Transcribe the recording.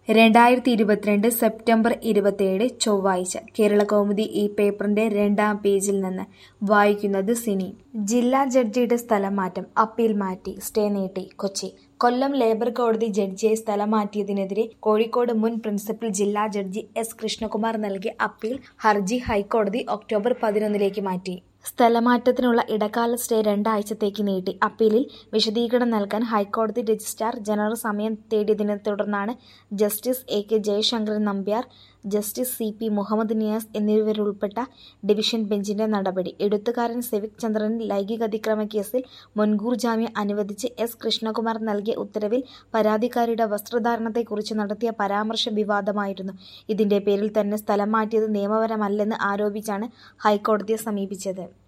രണ്ടായിരത്തി ഇരുപത്തിരണ്ട് സെപ്റ്റംബർ ഇരുപത്തിയേഴ് ചൊവ്വാഴ്ച കേരളകൗമുദി ഈ പേപ്പറിന്റെ രണ്ടാം പേജിൽ നിന്ന് വായിക്കുന്നത് സിനി ജില്ലാ ജഡ്ജിയുടെ സ്ഥലം മാറ്റം അപ്പീൽ മാറ്റി സ്റ്റേ നീട്ടി കൊച്ചി കൊല്ലം ലേബർ കോടതി ജഡ്ജിയെ സ്ഥലം മാറ്റിയതിനെതിരെ കോഴിക്കോട് മുൻ പ്രിൻസിപ്പൽ ജില്ലാ ജഡ്ജി എസ് കൃഷ്ണകുമാർ നൽകിയ അപ്പീൽ ഹർജി ഹൈക്കോടതി ഒക്ടോബർ പതിനൊന്നിലേക്ക് മാറ്റി സ്ഥലമാറ്റത്തിനുള്ള ഇടക്കാല സ്റ്റേ രണ്ടാഴ്ചത്തേക്ക് നീട്ടി അപ്പീലിൽ വിശദീകരണം നൽകാൻ ഹൈക്കോടതി രജിസ്ട്രാർ ജനറൽ സമയം തേടിയതിനെ തുടർന്നാണ് justice A K Jayasankaran Nambiar justice C P Muhammad Niyas എന്നിവരുൾപ്പെട്ട ഡിവിഷൻ ബെഞ്ചിന്റെ നടപടി എഴുത്തുകാരൻ സിവിക് ചന്ദ്രൻ ലൈംഗിക അതിക്രമ കേസിൽ മുൻകൂർ ജാമ്യം അനുവദിച്ച് എസ് കൃഷ്ണകുമാർ നൽകിയ ഉത്തരവിൽ പരാതിക്കാരിയുടെ വസ്ത്രധാരണത്തെക്കുറിച്ച് നടത്തിയ പരാമർശം വിവാദമായിരുന്നു ഇതിന്റെ പേരിൽ തന്നെ സ്ഥലം മാറ്റിയത് നിയമപരമല്ലെന്ന് ആരോപിച്ചാണ് ഹൈക്കോടതിയെ സമീപിച്ചത്